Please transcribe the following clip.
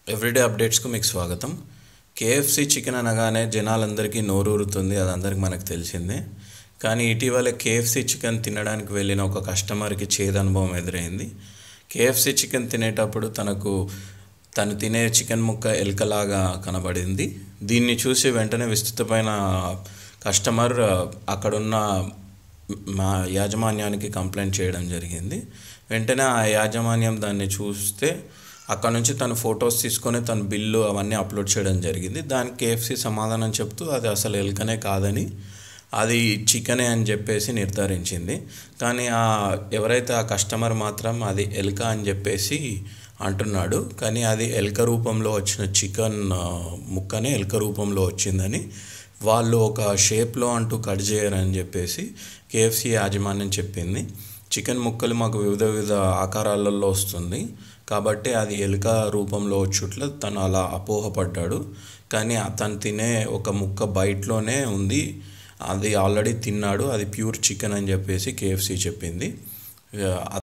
everyday అప్డేట్స్కు మీకు స్వాగతం KFC chicken అనగానే జనాలందరికీ నోరూరుతుంది అది అందరికి మనకు తెలిసిందే కానీ ఇటీవల కేఎఫ్సి చికెన్ తినడానికి వెళ్ళిన ఒక కస్టమర్కి చేదు అనుభవం ఎదురైంది కేఎఫ్సి చికెన్ తినేటప్పుడు తనకు తను తినే చికెన్ ముక్క ఎలుకలాగా కనబడింది దీన్ని చూసి వెంటనే విస్తృతమైన కస్టమర్ అక్కడున్న మా యాజమాన్యానికి కంప్లైంట్ చేయడం జరిగింది వెంటనే ఆ యాజమాన్యం దాన్ని చూస్తే అక్కడ నుంచి తను ఫొటోస్ తీసుకొని తన బిల్లు అవన్నీ అప్లోడ్ చేయడం జరిగింది దానికి కేఎఫ్సి సమాధానం చెప్తూ అది అసలు ఎలుకనే కాదని అది చికెనే అని చెప్పేసి నిర్ధారించింది కానీ ఆ ఎవరైతే ఆ కస్టమర్ మాత్రం అది ఎలుక అని చెప్పేసి అంటున్నాడు కానీ అది ఎలుక రూపంలో వచ్చిన చికెన్ ముక్కనే ఎలుక రూపంలో వచ్చిందని వాళ్ళు ఒక షేప్లో అంటూ కట్ చేయరని చెప్పేసి కేఎఫ్సి యాజమాన్యం చెప్పింది చికెన్ ముక్కలు మాకు వివిధ వివిధ ఆకారాలలో వస్తుంది కాబట్టి అది ఎలుక రూపంలో వచ్చుట్ల తను అలా అపోహపడ్డాడు కానీ తను తినే ఒక ముక్క బయటలోనే ఉంది అది ఆల్రెడీ తిన్నాడు అది ప్యూర్ చికెన్ అని చెప్పేసి కేఎఫ్సి చెప్పింది